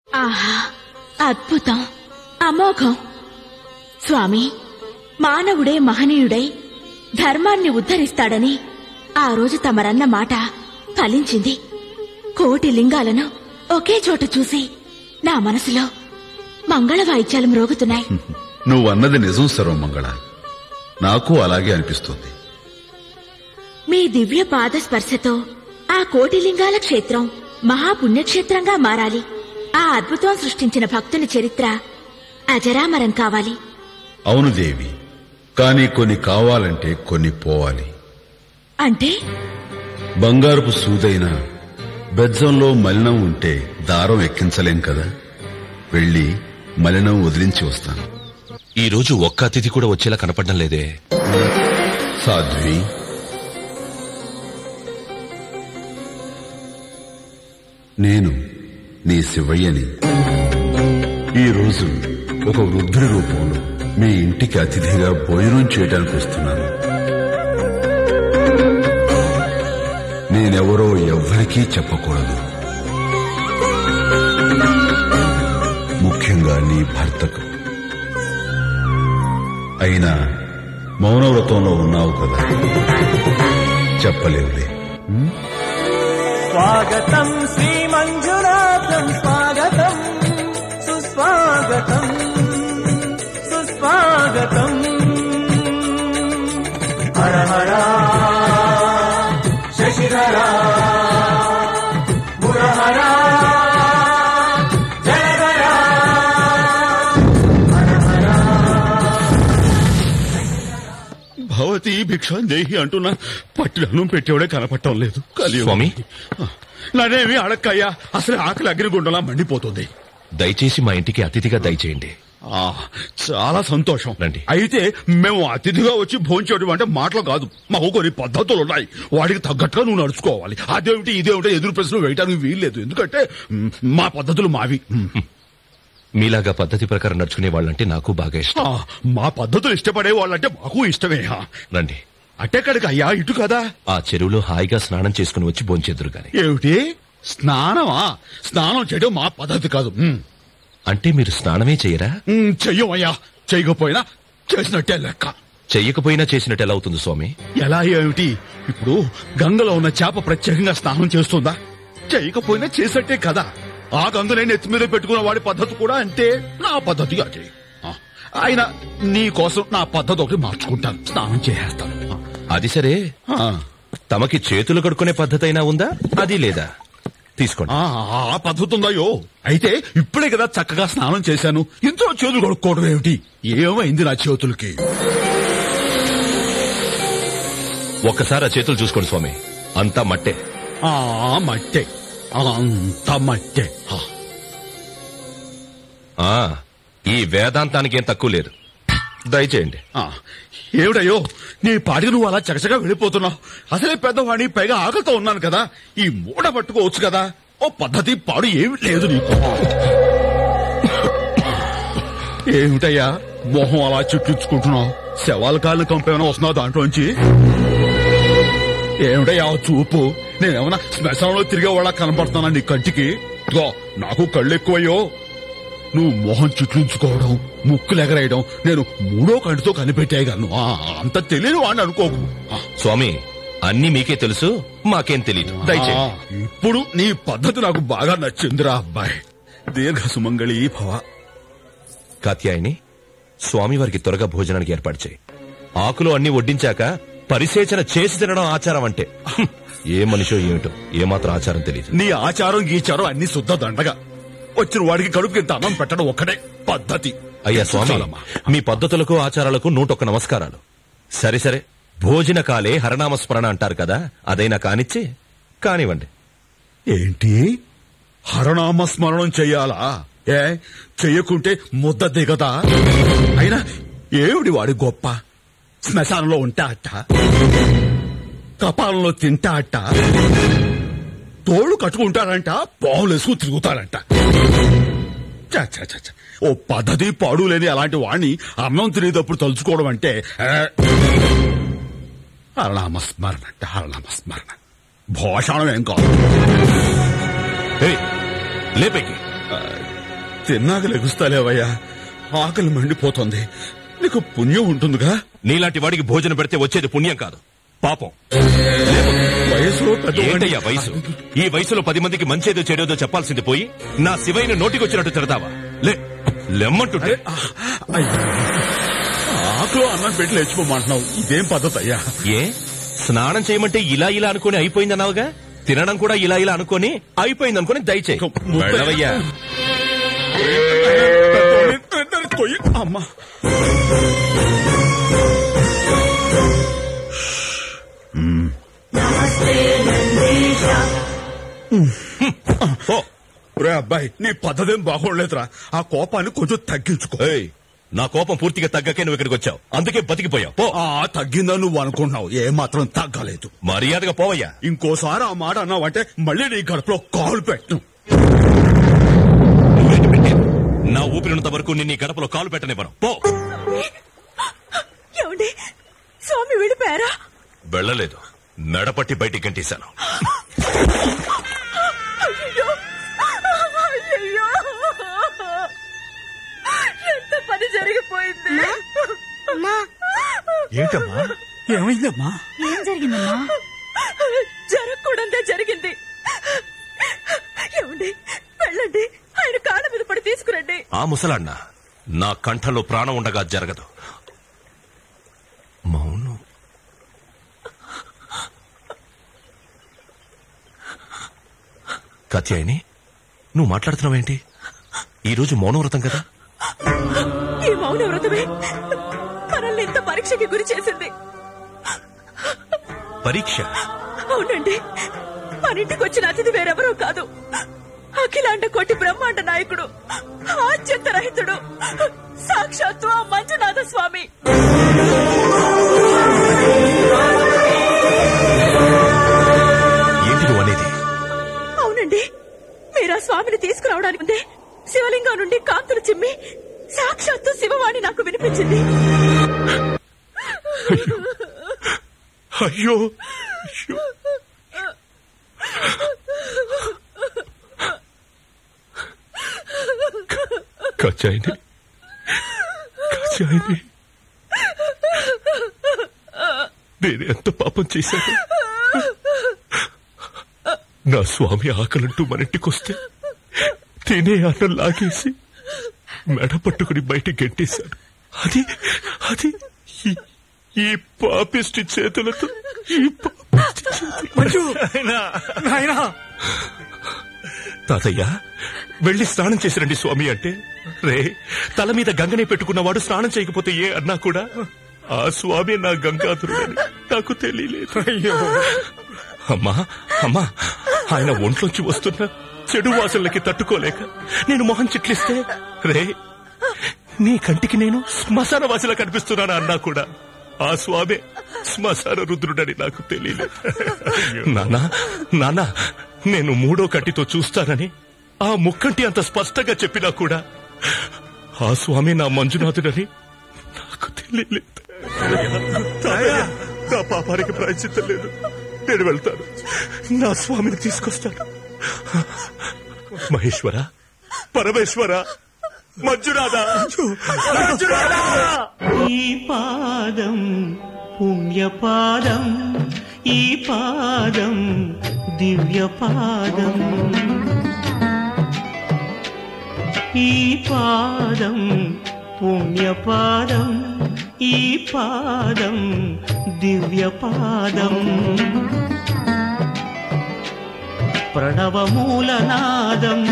ఆహా అద్భుతం అమోఘం స్వామి మానవుడే మహనీయుడై ధర్మాన్ని ఉద్ధరిస్తాడని ఆ రోజు తమరన్న మాట ఫలించింది కోటి లింగాలను ఒకే చోట చూసి నా మనసులో మంగళ వాయిద్యాలు మ్రోగుతున్నాయి నువ్వన్నది నిజం సర్వమంగళ నాకు అలాగే అనిపిస్తుంది మీ దివ్య పాద స్పర్శతో ఆ కోటిలింగాల క్షేత్రం మహాపుణ్యక్షేత్రంగా మారాలి ఆ అద్భుతం సృష్టించిన భక్తుని చరిత్ర అజరామరం కావాలి అవును దేవి కానీ కొన్ని కావాలంటే కొన్ని పోవాలి అంటే బంగారుపు సూదైన బెజ్జంలో మలినం ఉంటే దారం ఎక్కించలేం కదా వెళ్ళి మలినం వదిలించి వస్తాను ఈ రోజు ఒక్క అతిథి కూడా వచ్చేలా కనపడడం లేదే సాధ్వి నేను నీ శివయ్యని ఈ రోజు ఒక వృద్ధుడి రూపంలో మీ ఇంటికి అతిథిగా భోజనం చేయడానికి వస్తున్నాను నేనెవరో ఎవ్వరికీ చెప్పకూడదు ముఖ్యంగా నీ భర్తకు అయినా మౌనవ్రతంలో ఉన్నావు కదా చెప్పలేవులే స్వాగతం శ్రీమంజునాథం స్వాగతం సుస్వాగతం సుస్వాగతం హర హర శశిధర మురహర జయధర భవతి భిక్షాందేహి అంటున్నా పట్టిన పెట్టేవాడే కనపడటం లేదు కలియుగం. స్వామి? నన్నేమి అడక్కయ్యా అసలు ఆకలి అగ్నిగుండలా మండిపోతుంది దయచేసి మా ఇంటికి అతిథిగా దయచేయండి ఆ, చాలా సంతోషం రండి. అయితే మేము అతిథిగా వచ్చి భోంచేయడం అంటే మాటలు కాదు మాకు కొన్ని పద్ధతులు ఉన్నాయి వాటికి తగ్గట్టుగా నువ్వు నడుచుకోవాలి అదేమిటి ఇదేమిటి ఎదురు ప్రశ్నలు వేయడానికి వీల్లేదు ఎందుకంటే మ్, మా పద్ధతులు మావి మ్. మీలాగా పద్ధతి ప్రకారం నడుచుకునే వాళ్ళంటే నాకు బాగా ఇష్టం ఆ, మా పద్ధతులు ఇష్టపడే వాళ్ళంటే మాకు ఇష్టమే ఆ. రండి అట్టెక్కడికి అయ్యా ఇటు కదా ఆ చెరువులో హాయిగా స్నానం చేసుకుని వచ్చి భోంచేద్దరు గాని ఏమిటి స్నానమా స్నానం చేయడం మా పద్ధతి కాదు మ్. అంటే మీరు స్నానమే చేయరా మ్, చెయ్యమయ్యా చేయకపోయినా చేసినట్టే లెక్క చెయ్యకపోయినా చేసినట్టు ఎలా అవుతుంది స్వామి ఎలా ఏమిటి ఇప్పుడు గంగలో ఉన్న చేప ప్రత్యేకంగా స్నానం చేస్తుందా చేయకపోయినా చేసట్టే కదా ఆ గంగనే నెత్తి మీద పెట్టుకున్న వాడి పద్ధతి కూడా అంతే నా పద్ధతిగా చేయి ఆ, ఆయన నీ కోసం నా పద్ధతి ఒకటి మార్చుకుంటాను స్నానం చేసేస్తాను అది సరే ఆ, తమకి చేతులు కడుక్కునే పద్ధతి అయినా ఉందా అది లేదా తీసుకోండి ఆ, ఆ పద్ధతి ఉందయ్యో అయితే ఇప్పుడే కదా చక్కగా స్నానం చేశాను ఇందులో చేతులు కొడుక్కోవడం ఏమిటి ఏమైంది నా చేతులకి ఒక్కసారి ఆ చేతులు చూసుకోండి స్వామి అంతా మట్టే ఆ మట్టే అంత మట్టే ఆ. ఆ ఈ వేదాంతానికి ఏం తక్కువ లేదు దయచేయండి ఆ, ఏమిటయ్యో నీ పాటికి నువ్వు అలా చకచగా వెళ్ళిపోతున్నావు అసలే పెద్దవాడిని పైగా ఆకలితో ఉన్నాను కదా ఈ మూడ పట్టుకోవచ్చు కదా ఓ పద్ధతి పాడు ఏమి లేదు నీకు ఏమిటయ్యా మొహం అలా చుట్టించుకుంటున్నావు శవాల కాళ్ళని కంపేమైనా వస్తున్నావు దాంట్లోంచి ఏమిటయ్యా ఆ చూపు నేనేమన్నా శ్మశానంలో తిరిగే వాళ్ళ కనపడుతున్నా నీ కంటికి ఇదిగో నాకు కళ్ళు ఎక్కువయ్యో నువ్వు మొహం చుట్లించుకోవడం ముక్కులు ఎగరేయడం నేను మూడో కంటితో కనిపెట్టేయగలను ఆ, అంత తెలియని వాడిని అనుకోకు ఆ, స్వామి అన్ని మీకే తెలుసు మాకేం తెలియదు దయచేయండి ఆ, ఇప్పుడు నీ పద్ధతి నాకు బాగా నచ్చిందిరా అబ్బాయి దీర్ఘ సుమంగళి భవ కాత్యాయని స్వామివారికి త్వరగా భోజనానికి ఏర్పాటు చేయి ఆకులు అన్ని వడ్డించాక పరిసేచన చేసి తినడం ఆచారం అంటే హ్మ్. ఏ మనిషో ఏమిటో ఏమాత్రం ఆచారం తెలియదు నీ ఆచారం గీచారం అన్ని శుద్ధ దండగా వచ్చిన వాడికి కడుపుకి ఇంత అన్నం పెట్టడం ఒక్కడే పద్ధతి అయ్యా స్వామి చాలమ్మా. మీ పద్ధతులకు ఆచారాలకు నూటొక్క నమస్కారాలు సరే సరే భోజన కాలే హరనామస్మరణ అంటారు కదా అదైనా కానిచ్చి కానివ్వండి ఏంటి హరనామ స్మరణం చెయ్యాలా ఏ చెయ్యకుంటే ముద్ద దిగదా అయినా ఏమిటి వాడి గొప్ప శ్మశానంలో ఉంటా అట్ట కపాలంలో తింటా అట్ట తోళ్ళు కట్టుకుంటాడంట పావులు వేసుకుని తిరుగుతాడంట ఛ, ఛ, ఛ, ఛ. ఓ పద్ధతి పాడు లేని అలాంటి వాణ్ణి అన్నం తినేటప్పుడు తలుచుకోవడం అంటే ఏ, హరనామ స్మరణ అంటే హరనామ స్మరణ భోషణం ఏం కాదు ఏయ్, లేపేకి తిన్నాక లెగుస్తాలేవయ్యా ఆకలి మండిపోతుంది నీకు పుణ్యం ఉంటుందిగా నీలాంటి వాడికి భోజనం పెడితే వచ్చేది పుణ్యం కాదు పాపం వయసులో పెద్దవాడిని- ఏంటయ్యా వయసు ఈ వయసులో పది మందికి మంచేదో చెడేదో చెప్పాల్సింది పోయి నా శివైన నోటికొచ్చినట్టు తిడతావా లే లెమ్మంటుంటే ఆ, అయ్యో. ఆకులో అన్నం పెట్టి లేచిపోమంటున్నావు ఇదేం పద్ధతి అయ్యా ఏ స్నానం చేయమంటే ఇలా ఇలా అనుకుని అయిపోయిందన్నావుగా తినడం కూడా ఇలా ఇలా అనుకొని అయిపోయింది అనుకుని దయచేయి వెళ్ళవయ్యా పెద్దోడిని తొయ్యి. అమ్మా పో. రే అబ్బాయి నీ పద్ధతేం బాగోలేదురా ఆ కోపాన్ని కొంచెం తగ్గించుకో ఏయ్, నా కోపం పూర్తిగా తగ్గకే నువ్వు ఇక్కడికి వచ్చావు అందుకే బతికిపోయావు పో ఆ తగ్గిందని నువ్వు అనుకుంటున్నావు ఏ మాత్రం తగ్గలేదు మర్యాదగా పోవయ్యా ఇంకోసారి ఆ మాట అన్నావంటే మళ్ళీ నీ గడపలో కాలు పెట్టు నువ్వేంటి పెట్టేది? నా ఊపిరినంత వరకు నిన్ను ఈ గడపలో కాలు పెట్టనివ్వను పో ఏమండి స్వామి విడిపోయారా వెళ్ళలేదు మెడపట్టి బయటికి గంటేశాను అయ్యో అయ్యో ఎంత పని జరిగిపోయింది ఏంటమ్మా ఏమైందమ్మా ఏం జరిగిందమ్మా జరగకూడదే జరిగింది ఏమండి వెళ్ళండి ఆయన కాళ్ళ మీద పడి తీసుకురండి ఆ ముసలాన్న నా కంఠంలో ప్రాణం ఉండగా జరగదు మౌనం కత్యాయిని నువ్వు మాట్లాడుతున్నావేంటి ఈరోజు మౌనవ్రతం కదా ఈ మౌన వ్రతమే మనల్ని ఇంత పరీక్షకి గురి చేసింది పరీక్ష అవునండి మన ఇంటికి వచ్చిన అతిథి వేరెవరో కాదు అఖిలాండ కోటి బ్రహ్మాండ నాయకుడు ఆద్యంత రహితుడు సాక్షాత్తు ఆ మంజునాథ స్వామి ఏంటి నువ్వు అనేది అవునండి మీరు ఆ స్వామిని తీసుకురావడానికి ముందే శివలింగం నుండి కాంతులు చిమ్మి సాక్షాత్తు శివవాణి నాకు వినిపించింది అయ్యో అయ్యో కచ్చాయిని కచ్చాయిని నేను ఎంత పాపం చేశాను నా స్వామి ఆకలంటూ మన ఇంటికొస్తే తినే అన్నం లాగేసి మెడ పట్టుకుని బయట గెంటేశాడు అది అది ఈ- ఈ పాపిష్టి చేతులతో ఈ పాపిష్టి చేతులతో మంజు నాయనా తాతయ్య వెళ్లి స్నానం చేసిరండి స్వామి అంటే రే తల మీద గంగనే పెట్టుకున్నవాడు స్నానం చేయకపోతే ఏ అన్నా కూడా ఆ స్వామి నా గంగాధరుడని నాకు తెలియలేదు అయ్యో అమ్మా అమ్మా ఆయన ఒంట్లోంచి వస్తున్న చెడు వాసనలకి తట్టుకోలేక నేను మొహం చిట్లిస్తే రే నీ కంటికి నేను శ్మశాన వాసిలా కనిపిస్తున్నానా అన్నా కూడా ఆ స్వామి శ్మశాన రుద్రుడని నాకు తెలియలేదు నానా నానా నేను మూడో కంటితో చూస్తానని ఆ ముక్కంటి అంత స్పష్టంగా చెప్పినా కూడా ఆ స్వామి నా మంజునాథుడని నాకు తెలియలేదు తాతయ్య, నా పాపానికి ప్రాయశ్చిత్తం లేదు నేను వెళ్తాను నా స్వామిని తీసుకొస్తాను మహేశ్వర పరమేశ్వర మంజునాథ మంజునాథ ఈ పాదం పుణ్యపాదం ఈ పాదం దివ్యపాదం ఈ పాదం పుణ్యపాదం ఈ పాదం దివ్యపాదం ప్రణవమూలనాదం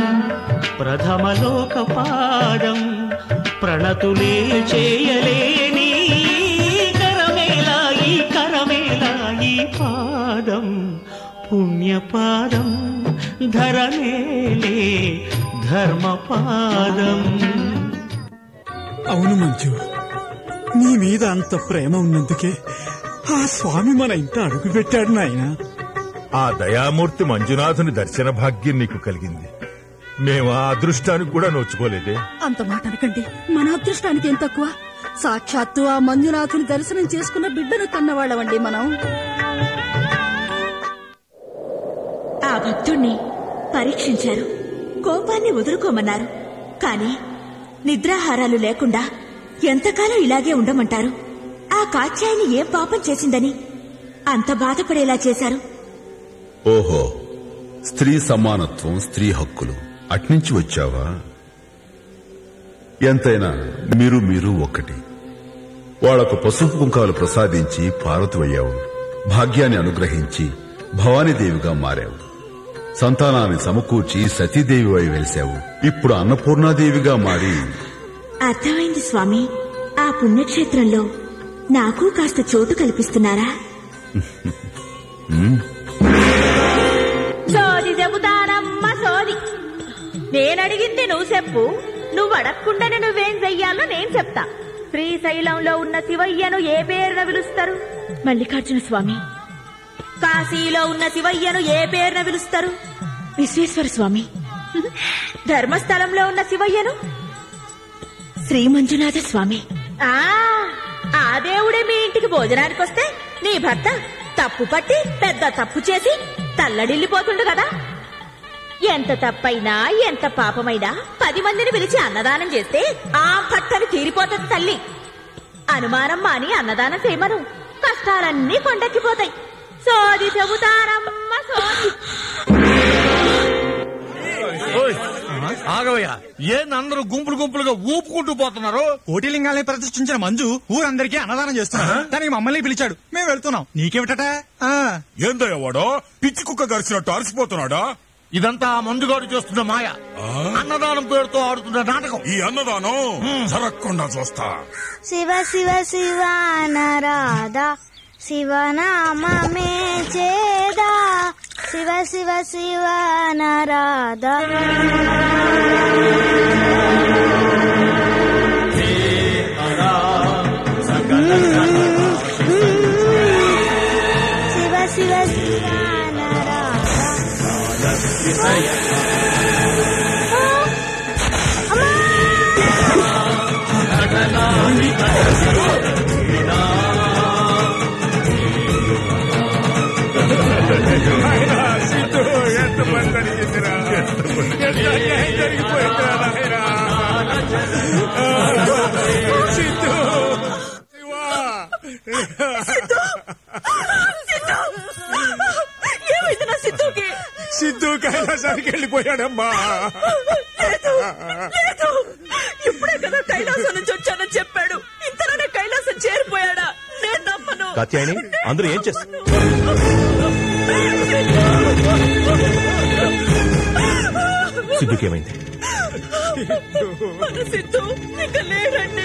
ప్రథమలోకపాదం ప్రణతులే చేయలేని కరమేలా ఈ కరమేలా ఈ పాదం పుణ్యపాదం ధరమేలే ధర్మపాదం అవును మంజు నీ మీద అంత ప్రేమ ఉన్నందుకే ఆ స్వామి మన ఇంట అడుగు పెట్టాడు నాయనా ఆ దయామూర్తి మంజునాథుని దర్శన భాగ్యం నీకు కలిగింది మేము ఆ అదృష్టానికి కూడా నోచుకోలేదే అంత మాట అనకండి మన అదృష్టానికి ఏం తక్కువ సాక్షాత్తు ఆ మంజునాథుని దర్శనం చేసుకున్న బిడ్డను కన్నవాళ్ళమండి మనం ఆ భక్తుణ్ణి పరీక్షించారు కోపాన్ని వదులుకోమన్నారు కాని నిద్రాహారాలు లేకుండా ఎంతకాలం ఇలాగే ఉండమంటారు ఆ కాత్యాయని ఏం పాపం చేసిందని అంత బాధపడేలా చేశారు ఓహో స్త్రీ సమానత్వం స్త్రీ హక్కులు అట్నుంచి వచ్చావా ఎంతైనా మీరు మీరు ఒక్కటి వాళ్లకు పసుపు కుంకాలు ప్రసాదించి పార్వతివయ్యావు భాగ్యాన్ని అనుగ్రహించి భవానీదేవిగా మారావు సంతానాన్ని సమకూర్చి సతీదేవివై వెలిశావు ఇప్పుడు అన్నపూర్ణాదేవిగా మారి అర్థమైంది స్వామి ఆ పుణ్యక్షేత్రంలో నాకు కాస్త చోటు కల్పిస్తున్నారా సోది చెబుతానమ్మ సోది నేనడిగింది నువ్వు చెప్పు నువ్వు అడగకుండానే నువ్వేం చెయ్యాలో నేను చెప్తా శ్రీశైలంలో ఉన్న శివయ్యను ఏ పేరున పిలుస్తారు మల్లికార్జున స్వామి కాశీలో ఉన్న శివయ్యను ఏ పేరున పిలుస్తారు విశ్వేశ్వర స్వామి ధర్మస్థలంలో ఉన్న శివయ్యను శ్రీ మంజునాథ స్వామి ఆ ఆ దేవుడే మీ ఇంటికి భోజనానికి వస్తే నీ భర్త తప్పు పట్టి పెద్ద తప్పు చేసి తల్లడిల్లిపోతుండు కదా ఎంత తప్పైనా ఎంత పాపమైనా పది మందిని పిలిచి అన్నదానం చేస్తే ఆ పట్టని తీరిపోతుంది తల్లి అనుమానం మాని అన్నదానం చేయమను కష్టాలన్నీ కొండెక్కిపోతాయి సోది చెబుతారమ్మ సోది ఆగవయ్యా ఏంది అందరూ గుంపులు గుంపులుగా ఊపుకుంటూ పోతున్నారు కోటిలింగాల్ని ప్రతిష్ఠించిన మంజు ఊరందరికీ అన్నదానం చేస్తున్నారు దానికి మమ్మల్ని పిలిచాడు మేము వెళ్తున్నాం నీకేమిటట ఆ, ఏందయ్య వాడో పిచ్చి కుక్క గరిచినట్టు అలసిపోతున్నాడా ఇదంతా ఆ మందుగాడు చేస్తున్న మాయ అన్నదానం పేరుతో ఆడుతున్న నాటకం ఈ అన్నదానం జరగకుండా చూస్తా శివ శివ శివ నరాధా శివనామే చేదా శివ శివ శివ నరాధా శివ శివ శివ నరాధా సిద్ధు ఎంత పని జరిగిందిరా ఎంత అన్యాయం జరిగిపోయిందిరా నాయనా. సిద్ధు శివా. ఏమైంది నా సిద్ధుకి సిద్ధు కైలాసానికి వెళ్ళిపోయాడమ్మా లేదు లేదు ఇప్పుడే కదా కైలాసం నుంచి వచ్చానని చెప్పాడు ఇంతలోనే కైలాసం చేరిపోయాడా నేను నమ్మను కాత్యాయని అందరూ ఏం చేస్తారు సిద్ధుకేమైంది మన సిద్ధు ఇక లేడండి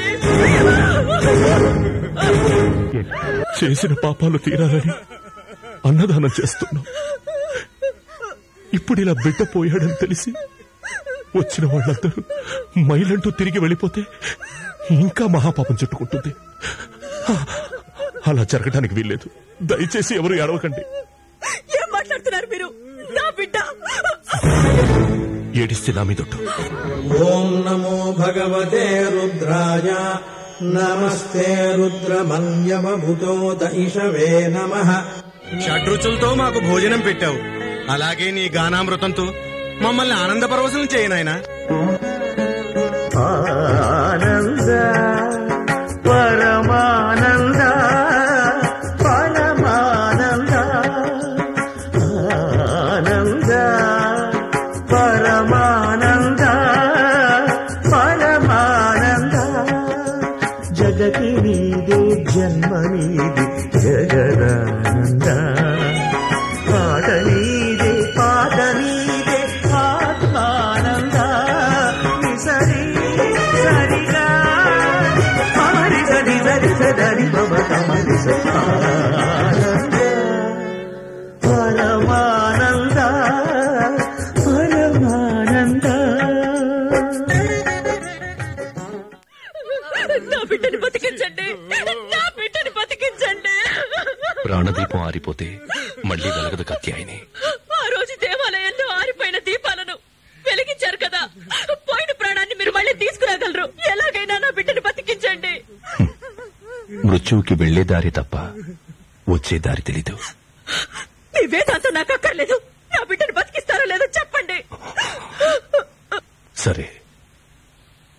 చేసిన పాపాలు తీరాలని అన్నదానం చేస్తున్నాం ఇప్పుడు ఇలా బిడ్డ పోయాడని తెలిసి వచ్చిన వాళ్ళందరూ మైలంటూ తిరిగి వెళ్ళిపోతే ఇంకా మహాపాపం చుట్టుకుంటుంది అలా జరగడానికి వీల్లేదు దయచేసి ఎవరు ఏడవకండి ఏం మాట్లాడుతున్నారు మీరు నా బిడ్డ ఏడిస్తే నా మీదొట్టు ఓం నమో భగవతే రుద్రాయ నమస్తే రుద్రమన్యమభుతోత ఇషవే నమ షడ్రుచులతో మాకు భోజనం పెట్టావు అలాగే నీ గానామృతంతో మమ్మల్ని ఆనంద పరవశం చేయనాయనా ఆనంద పరమానంద పరమానంద ఆనంద పరమానంద పరమానంద జగతి నీదే జన్మ నీది జగదానంద పాట నీదే పాట నీదే ఆత్మానంద నిసరి సరిగా మారి సరి సరి సరి మమ తమరి ఆనంద పరమానంద పరమానంద నా బిడ్డని బతికించండి నా బిడ్డని బతికించండి ప్రాణదీపం ఆరిపోతే మళ్ళీ వెలగదు కత్యాయని ఆ రోజు దేవాలయంలో ఆరిపోయిన దీపాలను వెలిగించారు కదా పోయిన ప్రాణాన్ని మీరు మళ్ళీ తీసుకురాగలరు ఎలాగైనా నా బిడ్డని బతికించండి మృత్యువుకి వెళ్లే దారి తప్ప వచ్చే దారి తెలీదు మీ వేదాంతం నాకు అక్కర్లేదు నా బిడ్డని బతికిస్తారో లేదో చెప్పండి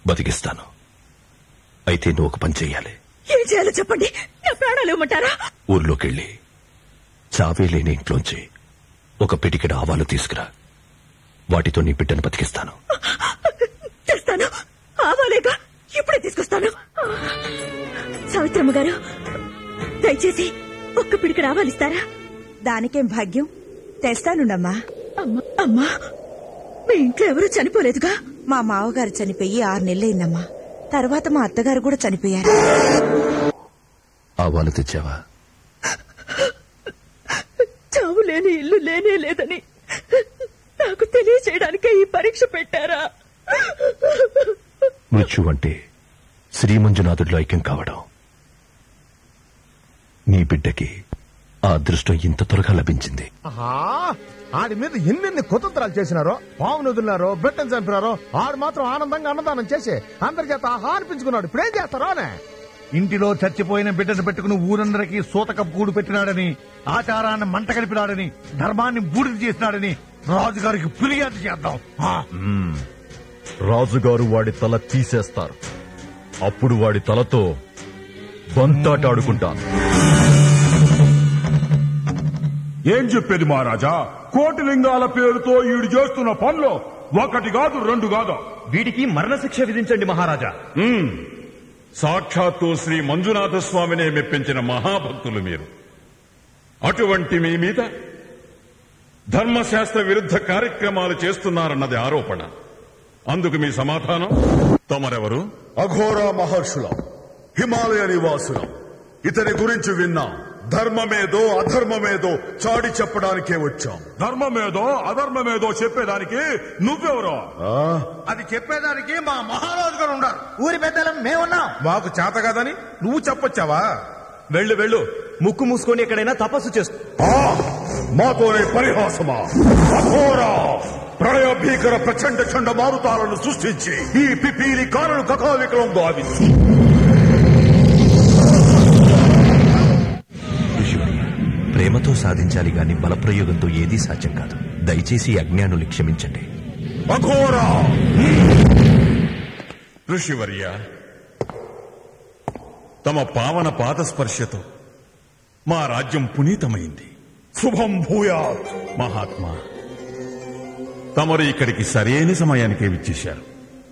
బతికిస్తాను అయితే నువ్వు ఒక పని చెయ్యాలి ఏం చేయాలో చెప్పండి నా ప్రాణాలు ఇవ్వమంటారా ఊర్లోకెళ్ళి చావే లేని ఇంట్లోంచి ఒక పిటికెడ ఆవాలు తీసుకురా వాటితో నీ బిడ్డను బతికిస్తాను తెస్తాను ఆవాలేగా ఇప్పుడే తీసుకొస్తాను సావిత్రమ్మ గారు దయచేసి ఒక్క పిడికి రావాలిస్తారా దానికేం భాగ్యం తెస్తానుండమ్మా అమ్మా అమ్మా మీ ఇంట్లో ఎవరూ చనిపోలేదుగా మా మావగారు చనిపోయి ఆరు నెలలైందమ్మా తర్వాత మా అత్తగారు కూడా చనిపోయారు ఆవాలు తెచ్చావా చావు లేని ఇల్లు లేనే లేదని నాకు తెలియచేయడానికే ఈ పరీక్ష పెట్టారా మృత్యు అంటే శ్రీమంజునాథుడిలో ఐక్యం కావడం నీ బిడ్డకి ఆ అదృష్టం ఇంత త్వరగా లభించింది ఆహా ఆడి మీద ఎన్నెన్ని కుతంత్రాలు చేసినారో పావును వదిలినారో బిడ్డను చంపినారో ఆడు మాత్రం ఆనందంగా అన్నదానం చేసి అందరి చేత ఆహా అనిపించుకున్నాడు ఇప్పుడేం చేస్తారో అనే ఇంటిలో చచ్చిపోయిన బిడ్డను పెట్టుకుని ఊరందరికీ సూతకపు కూడు పెట్టినాడని ఆచారాన్ని మంట కలిపినాడని ధర్మాన్ని బూడిద చేసినాడని రాజుగారికి ఫిర్యాదు చేద్దాం ఆ. రాజుగారు వాడి తల తీసేస్తారు అప్పుడు వాడి తలతో బంతాటాడుకుంటాను ఏం చెప్పేది మహారాజా కోటిలింగాల పేరుతో ఈడు చేస్తున్న పనులు ఒకటి కాదు రెండు కాదు వీడికి మరణశిక్ష విధించండి మహారాజా ఉమ్. సాక్షాత్తు శ్రీ మంజునాథ స్వామినే మెప్పించిన మహాభక్తులు మీరు అటువంటి మీ మీద ధర్మశాస్త్ర విరుద్ధ కార్యక్రమాలు చేస్తున్నారన్నది ఆరోపణ అందుకు మీ సమాధానం తమరెవరు అఘోర మహర్షులం హిమాలయ నివాసులం ఇతని గురించి విన్నాం ధర్మమేదో అధర్మమేదో చాడి చెప్పడానికే వచ్చాం ధర్మమేదో అధర్మమేదో చెప్పేదానికి నువ్వెవరో అది చెప్పేదానికి మా మహారాజు గారు ఉన్నారు ఊరి పెద్దలం మేమున్నాం మాకు చేత కాదని నువ్వు చెప్పొచ్చావా వెళ్ళు వెళ్ళు ముక్కు మూసుకొని ఎక్కడైనా తపస్సు చేస్తూ మాతోనే పరిహాసమా అఘోరా ప్రళయ భీకర ప్రచండ చండ మారుతాలను సృష్టించి ఈ పిపీలి కారును కకావికలం గావించు ఋషివర్య ప్రేమతో సాధించాలి గాని బలప్రయోగంతో ఏదీ సాధ్యం కాదు దయచేసి ఈ అజ్ఞానుల్ని క్షమించండి అఘోరా ఋషివర్య తమ పావన పాదస్పర్శతో మా రాజ్యం పునీతమైంది శుభం భూయాత్ మహాత్మా తమరు ఇక్కడికి సరైన సమయానికే విచ్చేశారు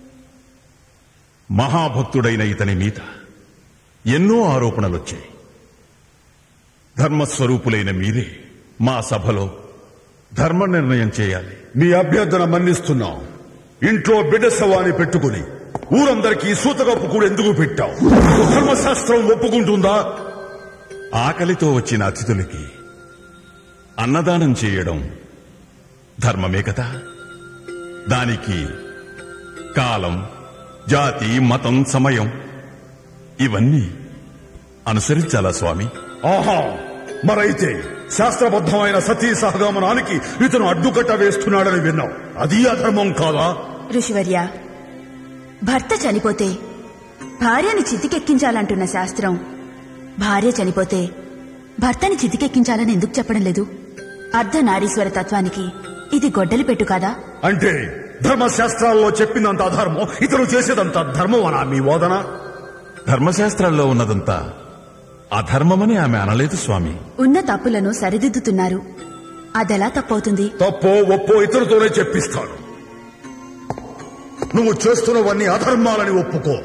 మహాభక్తుడైన ఇతని మీద ఎన్నో ఆరోపణలొచ్చాయి ధర్మస్వరూపులైన మీరే మా సభలో ధర్మ నిర్ణయం చేయాలి మీ అభ్యర్థన మన్నిస్తున్నాం ఇంట్లో బిడ్డ శవాన్ని పెట్టుకుని ఊరందరికీ సూతకప్పు కూడా ఎందుకు పెట్టావు ధర్మశాస్త్రం ఒప్పుకుంటుందా ఆకలితో వచ్చిన అతిథులకి అన్నదానం చేయడం ధర్మమే కదా దానికి కాలం జాతి మతం సమయం ఇవన్నీ అనుసరించాలా స్వామి ఆహా మరైతే శాస్త్రబద్ధమైన సతీ సహగమనానికి ఇతను అడ్డుకట్ట వేస్తున్నాడని విన్నాం అది అధర్మం కాదా ఋషివర్య భర్త చనిపోతే భార్యని చితికెక్కించాలంటున్న శాస్త్రం భార్య చనిపోతే భర్తని చితికెక్కించాలని ఎందుకు చెప్పడం లేదు అర్ధనారీశ్వర తత్వానికి ఇది గొడ్డలి పెట్టు కాదా అంటే ధర్మశాస్త్రాల్లో చెప్పినంత అధర్మం ఇతను చేసేదంత ధర్మం అనా మీ వాదన ధర్మశాస్త్రాల్లో ఉన్నదంతా అధర్మమని ఆమె అనలేదు స్వామి ఉన్న తప్పులను సరిదిద్దుతున్నారు అదెలా తప్పవుతుంది తప్పో ఒప్పో ఇతరుతోనే చెప్పిస్తాను నువ్వు చేస్తున్నవన్నీ అధర్మాలని ఒప్పుకో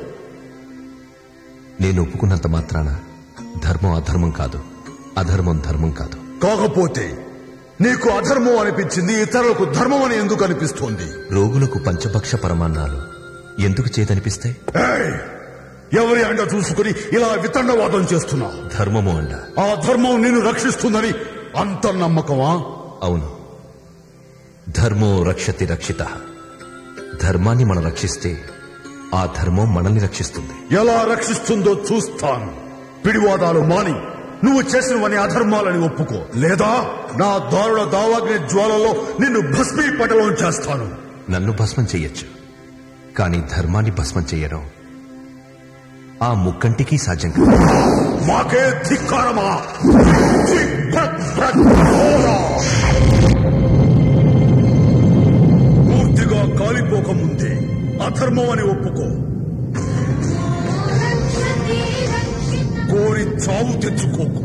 నేను ఒప్పుకున్నంత మాత్రాన ధర్మం అధర్మం కాదు అధర్మం ధర్మం కాదు కాకపోతే నీకు అధర్మం అనిపించింది ఇతరులకు ధర్మం అని ఎందుకు అనిపిస్తోంది రోగులకు పంచభక్ష పరమాన్నాలు ఎందుకు చేదనిపిస్తాయి ఏయ్! ఎవరి అండ చూసుకుని ఇలా వితండవాదం చేస్తున్నావు ధర్మము అండ ఆ ధర్మం నిన్ను రక్షిస్తుందని అంత నమ్మకమా అవును ధర్మో రక్షతి రక్షిత ధర్మాన్ని మనం రక్షిస్తే ఆ ధర్మం మనల్ని రక్షిస్తుంది ఎలా రక్షిస్తుందో చూస్తాను పిడివాదాలు మాని నువ్వు చేసినవని అధర్మాలని ఒప్పుకో లేదా నా దారుణ దావాగ్ని జ్వాలలో నిన్ను భస్మీపటలం చేస్తాను నన్ను భస్మం చెయ్యొచ్చు కానీ ధర్మాన్ని భస్మం చెయ్యడం ఆ ముక్కంటికి సాధ్యం కాదు మాకే ధిక్కారమా ధిక్ భక్ భక్ ఘోరా. పూర్తిగా కాలిపోక ముందే అధర్మం అని ఒప్పుకో కోరి చావు తెచ్చుకోకు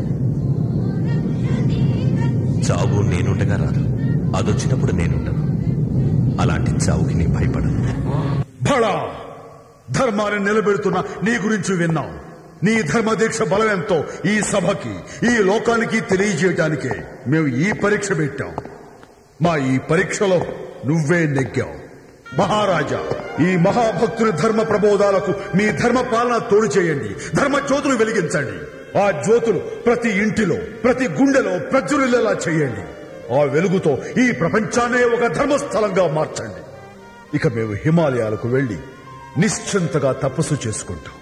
చావు నేనుండగా రాదు అదొచ్చినప్పుడు నేనుండను అలాంటి చావుకి నీ భయపడను భళా ధర్మాన్ని నిలబెడుతున్న నీ గురించి విన్నాం నీ ధర్మదీక్ష బలమెంతో ఈ సభకి ఈ లోకానికి తెలియజేయడానికే మేము ఈ పరీక్ష పెట్టాం మా ఈ పరీక్షలో నువ్వే నెగ్గావు మహారాజా ఈ మహాభక్తుని ధర్మ ప్రబోధాలకు మీ ధర్మ పాలన తోడు చేయండి ధర్మ జ్యోతులు వెలిగించండి ఆ జ్యోతులు ప్రతి ఇంటిలో ప్రతి గుండెలో ప్రజ్వరిల్లేలా చేయండి ఆ వెలుగుతో ఈ ప్రపంచాన్నే ఒక ధర్మస్థలంగా మార్చండి ఇక మేము హిమాలయాలకు వెళ్లి నిశ్చింతగా తపస్సు చేసుకుంటాం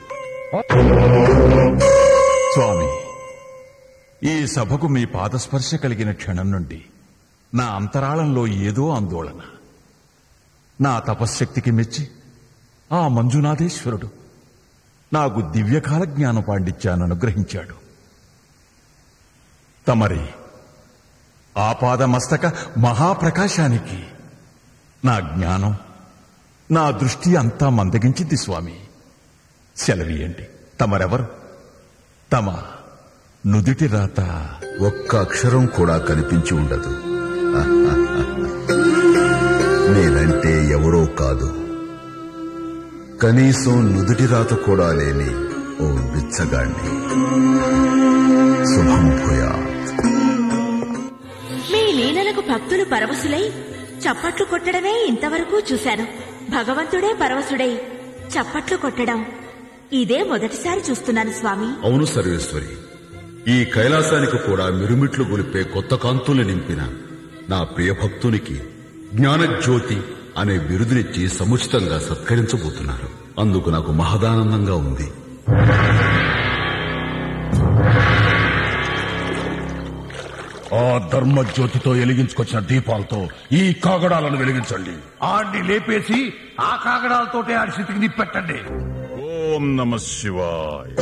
స్వామి ఈ సభకు మీ పాదస్పర్శ కలిగిన క్షణం నుండి నా అంతరాళంలో ఏదో ఆందోళన నా తపశ్శక్తికి మెచ్చి ఆ మంజునాథేశ్వరుడు నాకు దివ్యకాల జ్ఞాన పాండిత్యాన్ని అనుగ్రహించాడు తమరి ఆపాదమస్తక మహాప్రకాశానికి నా జ్ఞానం నా దృష్టి అంతా మందగించింది స్వామి సెలవీయండి తమరెవరు తమ నుదిటి రాత ఒక్క అక్షరం కూడా కనిపించి ఉండదు నేనంటే ఎవరో కాదు కనీసం నుదుటి రాత కూడా లేని ఓ బిచ్చగాణ్ణి శుభం భూయాత్ మీ లీలలకు భక్తులు పరవశులై చప్పట్లు కొట్టడమే ఇంతవరకు చూశాను భగవంతుడే పరవశుడై చప్పట్లు కొట్టడం ఇదే మొదటిసారి చూస్తున్నాను స్వామి అవును సర్వేశ్వరి ఈ కైలాసానికి కూడా మిరుమిట్లు గొలిపే కొత్త కాంతుల్ని నింపిన నా ప్రియ భక్తునికి జ్ఞానజ్యోతి అనే బిరుదునిచ్చి సముచితంగా సత్కరించబోతున్నారు అందుకు నాకు మహదానందంగా ఉంది ఆ ధర్మ జ్యోతితో వెలిగించుకొచ్చిన దీపాలతో ఈ కాగడాలను వెలిగించండి ఆడిని లేపేసి ఆ కాగడాలతోటే ఆడి స్థితికి నిప్పెట్టండి ఓం నమ శివాయ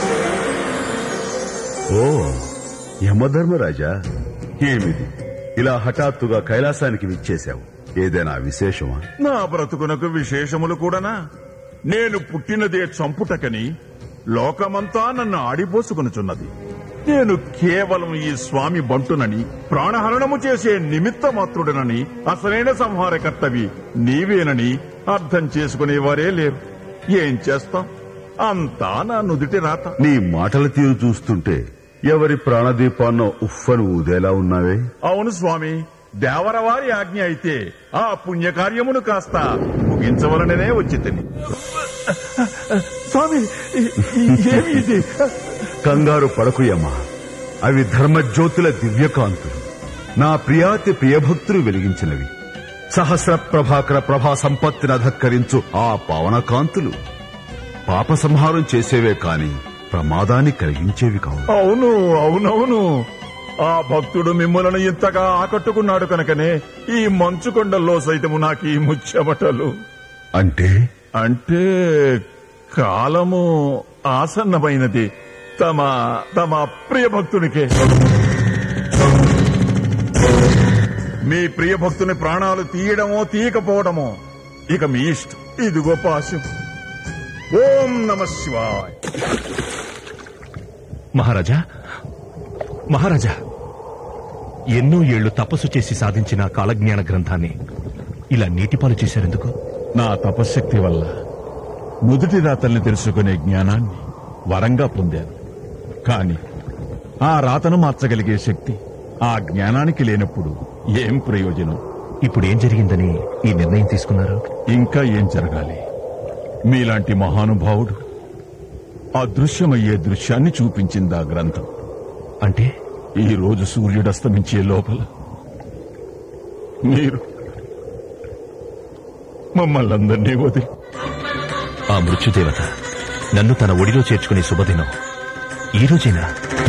ఓ యమధర్మరాజా ఏమిది ఇలా హఠాత్తుగా కైలాసానికి విచ్చేశావు ఏదైనా విశేషమా నా బ్రతుకునకు విశేషములు కూడానా నేను పుట్టినదే చంపుటకని లోకమంతా నన్ను ఆడిపోసుకొనుచున్నది నేను కేవలం ఈ స్వామి బంటునని ప్రాణహరణము చేసే నిమిత్త మాత్రుడనని అసలైన సంహారకర్తవి నీవేనని అర్థం చేసుకునేవారే లేరు ఏం చేస్తాం అంతా నా నుదిటి రాత నీ మాటల తీరు చూస్తుంటే ఎవరి ప్రాణదీపాన్నో ఉఫ్ఫను ఊదేలా ఉన్నావే అవును స్వామి దేవరవారి ఆజ్ఞ అయితే ఆ పుణ్యకార్యమును కాస్త ముగించవలననే వచ్చి తిని స్వామి ఏమి ఇది కంగారు పడకు యమ అవి ధర్మజ్యోతుల దివ్యకాంతులు నా ప్రియాతి ప్రియభక్తులు వెలిగించినవి సహస్ర ప్రభాకర ప్రభా సంపత్తిని అధక్కరించు ఆ పావన కాంతులు పాప సంహారం చేసేవే కాని ప్రమాదాన్ని కలిగించేవి కావు అవును అవునవును ఆ భక్తుడు మిమ్మలను ఇంతగా ఆకట్టుకున్నాడు కనుకనే ఈ మంచు కొండల్లో సైతము నాకు ఈ ముచ్చమటలు అంటే అంటే కాలము ఆసన్నమైనది తమ తమ ప్రియ భక్తునికే మీ ప్రియ భక్తుని ప్రాణాలు తీయడమో తీయకపోవడమో ఇక మీ ఇష్టం ఇదిగో పాశం ఓం నమ శివాయ మహారాజా మహారాజా ఎన్నో ఏళ్లు తపస్సు చేసి సాధించిన కాలజ్ఞాన గ్రంథాన్ని ఇలా నీటిపాలు చేశారెందుకు నా తపశ్శక్తి వల్ల నుదుటి రాతల్ని తెలుసుకునే జ్ఞానాన్ని వరంగా పొందాను కాని ఆ రాతను మార్చగలిగే శక్తి ఆ జ్ఞానానికి లేనప్పుడు ఏం ప్రయోజనం ఇప్పుడు ఏం జరిగిందని ఈ నిర్ణయం తీసుకున్నారు ఇంకా ఏం జరగాలి మీలాంటి మహానుభావుడు అదృశ్యమయ్యే దృశ్యాన్ని చూపించింది ఆ గ్రంథం అంటే ఈ రోజు సూర్యుడస్తమించే లోపల మీరు మమ్మల్ని అందరినీ వదిలి ఆ మృత్యుదేవత నన్ను తన ఒడిలో చేర్చుకునే శుభదినం ఈ రోజేనా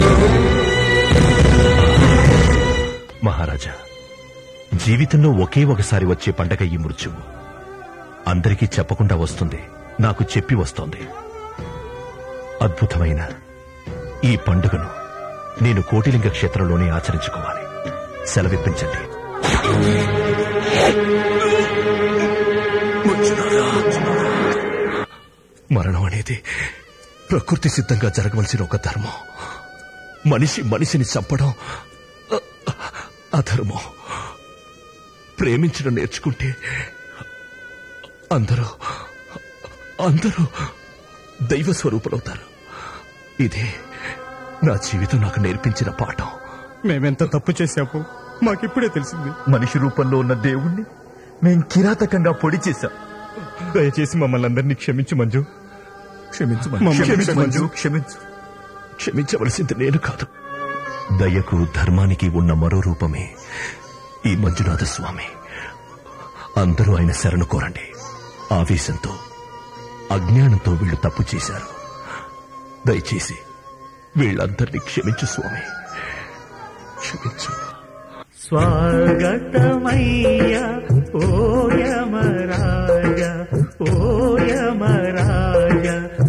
మహారాజా జీవితంలో ఒకే ఒకసారి వచ్చే పండగ ఈ మృత్యువు అందరికీ చెప్పకుండా వస్తుంది నాకు చెప్పి వస్తోంది అద్భుతమైన ఈ పండుగను నేను కోటిలింగ క్షేత్రంలోనే ఆచరించుకోవాలి సెలవిప్పించండి మరణం అనేది ప్రకృతి సిద్ధంగా జరగవలసిన ఒక ధర్మం మనిషి మనిషిని చంపడం అ- అధర్మం ప్రేమించడం నేర్చుకుంటే అందరూ అందరూ దైవ స్వరూపులవుతారు ఇదే నా జీవితం నాకు నేర్పించిన పాఠం మేమెంత తప్పు చేశాము మాకిప్పుడే తెలిసింది మనిషి రూపంలో ఉన్న దేవుణ్ణి మేం కిరాతకంగా పొడి చేశాం దయచేసి మమ్మల్ని అందరినీ క్షమించు మంజు క్షమించు మమ్మల్ని క్షమించు మంజు. క్షమించు క్షమించవలసింది నేను కాదు దయకు ధర్మానికి ఉన్న మరో రూపమే ఈ మంజునాథ స్వామి అందరూ ఆయన శరణు కోరండి ఆవేశంతో అజ్ఞానంతో వీళ్ళు తప్పు చేశారు దయచేసి వీళ్ళందరినీ క్షమించు స్వామి క్షమించు స్వాగతమయ్య ఓయమరాజ ఓయమరాజ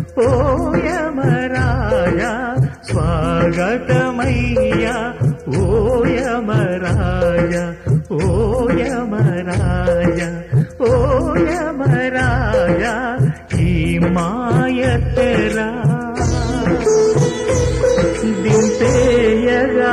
ఓయమరాజ స్వాగతమయ్య ఓయమరాజ ఓయమరాజ ఓయమరాజ ఈ మాయతరా దింపేయగా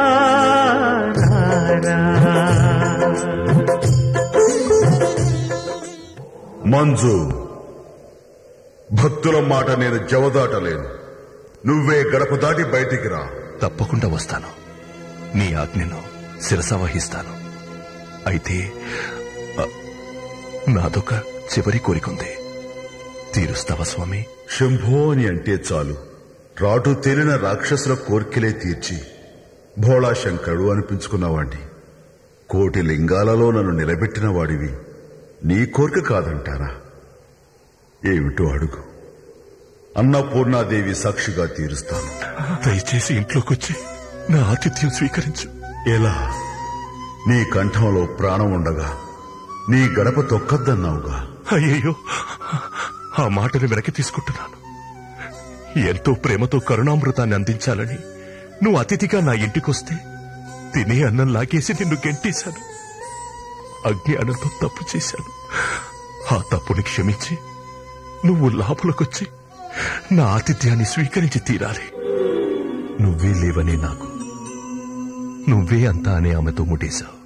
మంజు భక్తుల మాట నేను జవదాటలేను నువ్వే గడప దాటి బయటికి రా తప్పకుండా వస్తాను నీ ఆజ్ఞను శిరసవహిస్తాను అయితే అ, నాదొక చివరి కోరికుంది తీరుస్తావా స్వామి శంభో అని అంటే చాలు రాటు తేలిన రాక్షసుల కోర్కెలే తీర్చి భోళా శంకరుడు అనిపించుకున్నవాణ్ణి కోటి లింగాలలో నన్ను నిలబెట్టిన వాడివి నీ కోరిక కాదంటారా ఏమిటో అడుగు అన్నపూర్ణాదేవి సాక్షిగా తీరుస్తాను దయచేసి ఇంట్లోకొచ్చి నా ఆతిథ్యం స్వీకరించు ఎలా నీ కంఠంలో ప్రాణం ఉండగా నీ గడప తొక్కద్దన్నావుగా అయ్యయ్యో ఆ మాటను వెనక్కి తీసుకుంటున్నాను ఎంతో ప్రేమతో కరుణామృతాన్ని అందించాలని నువ్వు అతిథిగా నా ఇంటికొస్తే తినే అన్నం లాగేసి నిన్ను గెంటేశాను అజ్ఞానంతో తప్పు చేశాను ఆ తప్పుని క్షమించి నువ్వు లోపలికొచ్చి నా ఆతిథ్యాన్ని స్వీకరించి తీరాలి నువ్వే లేవనే నాకు నువ్వే అంతా అనే ఆమెతో ముడేశావు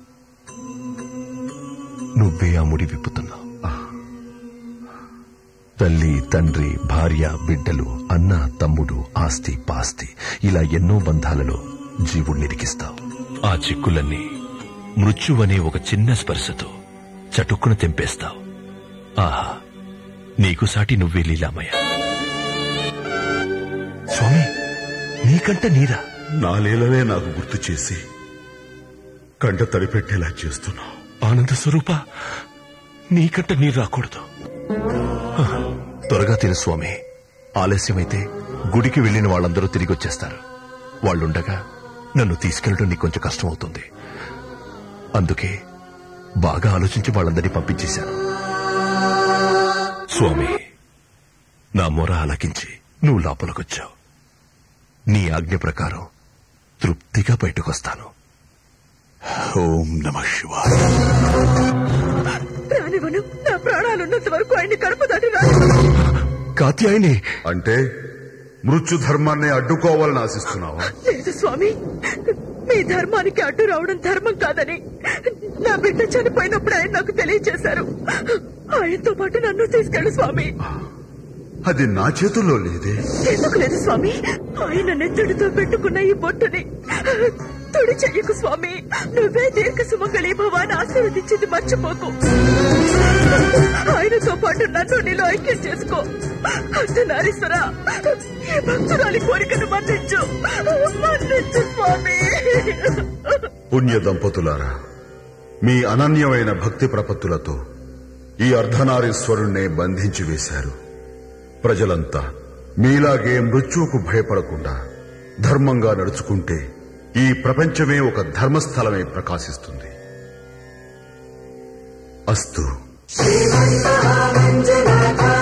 నువ్వే ఆ ముడి విప్పుతున్నావు తల్లి తండ్రి భార్య బిడ్డలు అన్న తమ్ముడు ఆస్తి పాస్తి ఇలా ఎన్నో బంధాలలో జీవుణ్ణి ఇరికిస్తావు ఆ చిక్కులన్నీ మృత్యువనే ఒక చిన్న స్పర్శతో చటుక్కున తెంపేస్తావు ఆహా నీకు సాటి నువ్వే లీలామయ్య స్వామి నీకంట నీరా నా లీలలే నాకు గుర్తు చేసి కంట తడిపెట్టేలా చేస్తున్నావు ఆనంద స్వరూప నీకంట నీరు రాకూడదు హ, త్వరగా తిను స్వామి ఆలస్యమైతే గుడికి వెళ్లిన వాళ్ళందరూ తిరిగి వచ్చేస్తారు వాళ్ళుండగా నన్ను తీసుకెళ్ళడం నీకు కొంచెం కష్టం అవుతుంది అందుకే బాగా ఆలోచించి వాళ్ళందరినీ పంపించేశాను స్వామి నా మొర ఆలకించి నువ్వు లోపలికొచ్చావు నీ ఆజ్ఞ ప్రకారం తృప్తిగా బయటకొస్తాను ఓం నమ శివాయ రానివ్వను నా ప్రాణాలున్నంత వరకు ఆయన్ని కడుపు దాటి రాను కాత్యాయని అంటే మృత్యు ధర్మాన్ని అడ్డుకోవాలని ఆశిస్తున్నావా లేదు స్వామి మీ ధర్మానికి అడ్డు రావడం ధర్మం కాదని నా బిడ్డ చనిపోయినప్పుడు ఆయన నాకు తెలియజేశారు ఆయనతో పాటు నన్ను తీసుకెళ్ళు స్వామి అది నా చేతుల్లో లేదే ఎందుకు లేదు స్వామి ఆయన నెత్తుడితో పెట్టుకున్న ఈ బొట్టుని తుడి చెయ్యకు స్వామి నువ్వే దీర్ఘ సుమంగళి భవాన్ని ఆశీర్వదించింది మర్చిపోకు ఆయనతో పాటు నన్ను నీలో ఐక్యం చేసుకో అర్ధనారీశ్వర ఈ భక్తురాలి కోరికను మన్నించు మన్నించు స్వామి పుణ్య దంపతులారా మీ అనన్యమైన భక్తి ప్రపత్తులతో ఈ అర్ధనారీశ్వరుణ్ణే బంధించి వేశారు ప్రజలంతా మీలాగే మృత్యువుకు భయపడకుండా ధర్మంగా నడుచుకుంటే ఈ ప్రపంచమే ఒక ధర్మస్థలమై ప్రకాశిస్తుంది అస్తు శ్రీమంతా మంజునాథ